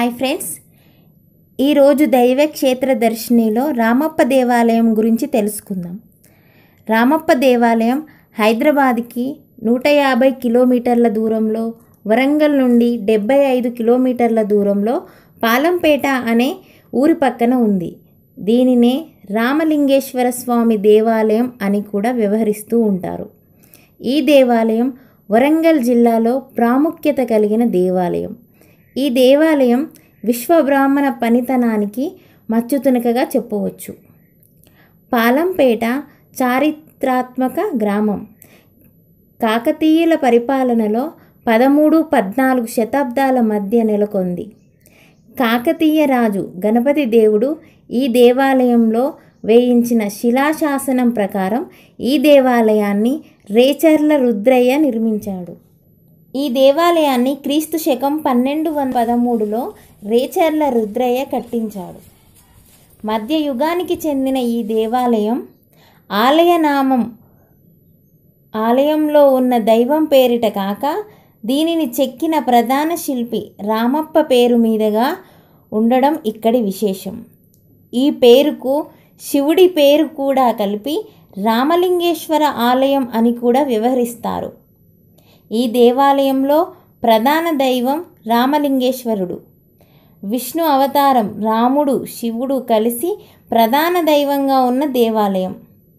Hi friends ఈరోజు దైవ క్షేత్ర దర్శినిలో రామప్ప దేవాలయం గురించి తెలుసుకుందాం రామప్ప దేవాలయం హైదరాబాద్కి నూట యాభై కిలోమీటర్ల దూరంలో వరంగల్ నుండి డెబ్బై ఐదు కిలోమీటర్ల దూరంలో పాలంపేట అనే ఊరి పక్కన ఉంది దీనినే రామలింగేశ్వర స్వామి దేవాలయం అని కూడా వ్యవహరిస్తూ ఉంటారు ఈ దేవాలయం వరంగల్ జిల్లాలో ప్రాముఖ్యత కలిగిన దేవాలయం ఈ దేవాలయం విశ్వబ్రాహ్మణ పనితనానికి మచ్చుతునకగా చెప్పవచ్చు పాలంపేట చారిత్రాత్మక గ్రామం కాకతీయుల పరిపాలనలో పదమూడు పద్నాలుగు శతాబ్దాల మధ్య నెలకొంది కాకతీయ రాజు గణపతి దేవుడు ఈ దేవాలయంలో వేయించిన శిలాశాసనం ప్రకారం ఈ దేవాలయాన్ని రేచర్ల రుద్రయ్య నిర్మించాడు ఈ దేవాలయాన్ని క్రీస్తు శకం పన్నెండు వంద పదమూడులో రేచర్ల రుద్రయ్య కట్టించాడు మధ్య యుగానికి చెందిన ఈ దేవాలయం ఆలయనామం ఆలయంలో ఉన్న దైవం పేరిట కాక దీనిని చెక్కిన ప్రధాన శిల్పి రామప్ప పేరు మీదుగా ఉండడం ఇక్కడి విశేషం ఈ పేరుకు శివుడి పేరు కూడా కలిపి రామలింగేశ్వర ఆలయం అని కూడా వ్యవహరిస్తారు ఈ దేవాలయంలో ప్రధాన దైవం రామలింగేశ్వరుడు విష్ణు అవతారం రాముడు శివుడు కలిసి ప్రధాన దైవంగా ఉన్న దేవాలయం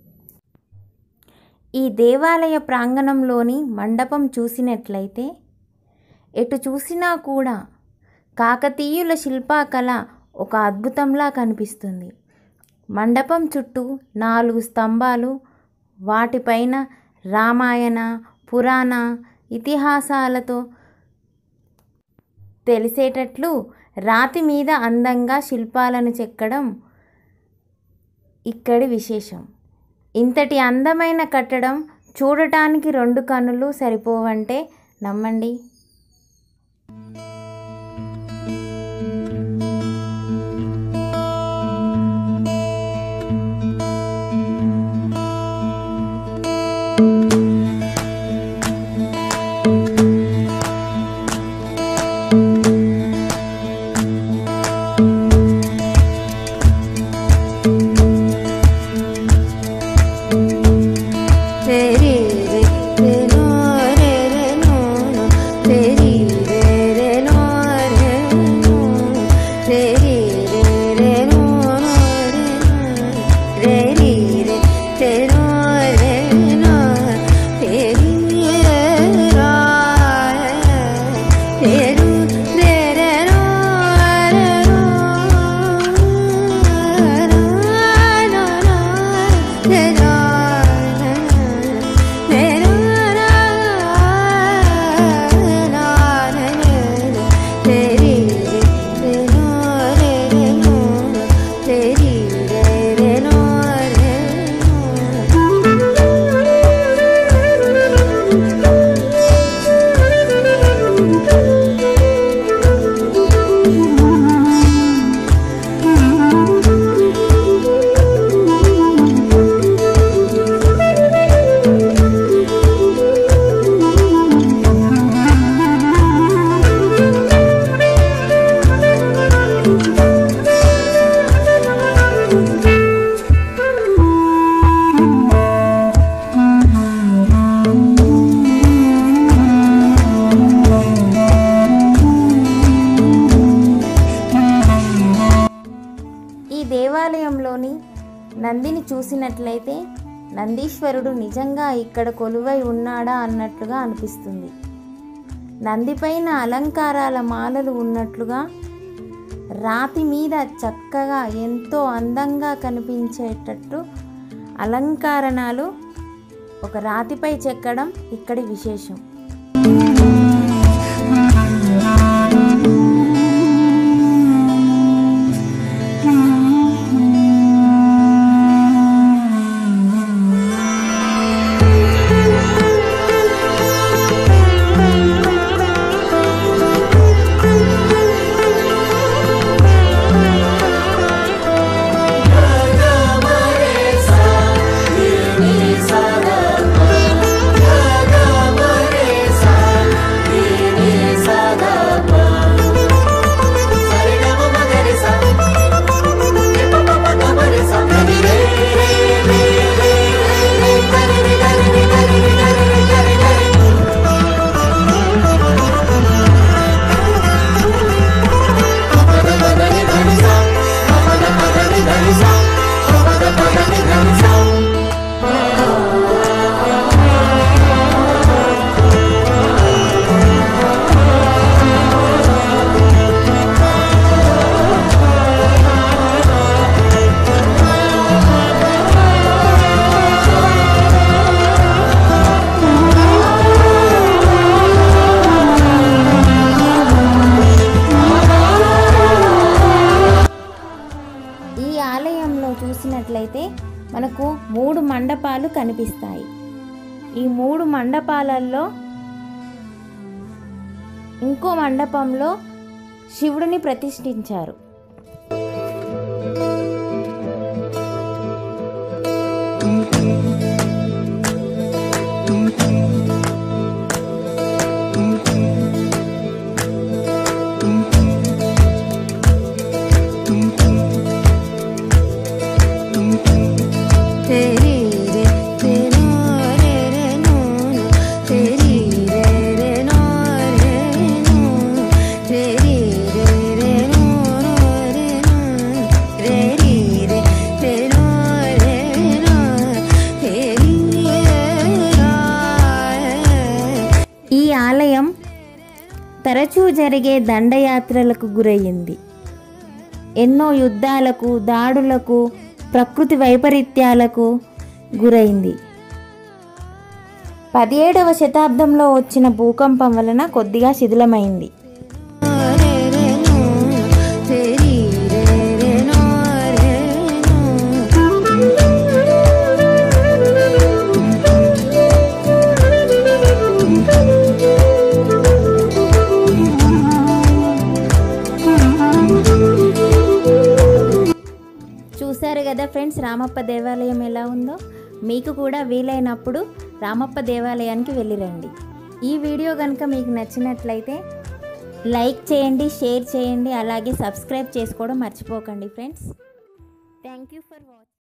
ఈ దేవాలయ ప్రాంగణంలోని మండపం చూసినట్లయితే ఎటు చూసినా కూడా కాకతీయుల శిల్పకళ ఒక అద్భుతంలా కనిపిస్తుంది మండపం చుట్టూ నాలుగు స్తంభాలు వాటిపైన రామాయణ పురాణ ఇతిహాసాలతో తెలిసేటట్లు రాతి మీద అందంగా శిల్పాలను చెక్కడం ఇక్కడి విశేషం ఇంతటి అందమైన కట్టడం చూడటానికి రెండు కన్నులు సరిపోవంటే నమ్మండి तेरी रे तेनो रे रे नो नो तेरी रे रे नो रे नो तेरी रे रे नो नो रे रे री रे तेनो रे नो तेरी रे रा तेरू रे रे नो रे नो रा नो नो तेरा ఈ దేవాలయంలోని నందిని చూసినట్లయితే నందీశ్వరుడు నిజంగా ఇక్కడ కొలువై ఉన్నాడా అన్నట్లుగా అనిపిస్తుంది నందిపైన అలంకారాల మాలలు ఉన్నట్లుగా రాతి మీద చక్కగా ఎంతో అందంగా కనిపించేటట్టు అలంకరణలు ఒక రాతిపై చెక్కడం ఇక్కడి విశేషం Sa, ni, ni, sa, la, la. మండపాలు కనిపిస్తాయి ఈ మూడు మండపాలలో ఇంకో మండపంలో శివుడిని ప్రతిష్ఠించారు तेरी रे रे नो रे रे नो नो तेरी रे रे नो रे नो तेरी रे रे नो नो रे नो रे री रे रे नो रे नो तेरी रे ఈ ఆలయం తరచూ జరిగే దండయాత్రలకు గురయ్యింది ఎన్నో యుద్ధాలకు దాడులకు ప్రకృతి వైపరీత్యాలకు గురైంది పదిహేడవ శతాబ్దంలో వచ్చిన భూకంపం వలన కొద్దిగా శిథిలమైంది रे रे नो तेरी रे रे नो रे చూశారు కదా ఫ్రెండ్స్ రామప్ప దేవాలయం ఎలా ఉందో మీకు కూడా వీలైనప్పుడు రామప్ప దేవాలయానికి వెళ్ళిరండి ఈ వీడియో కనుక మీకు నచ్చినట్లయితే లైక్ చేయండి షేర్ చేయండి అలాగే సబ్స్క్రైబ్ చేసుకోవడం మర్చిపోకండి friends thank you for watching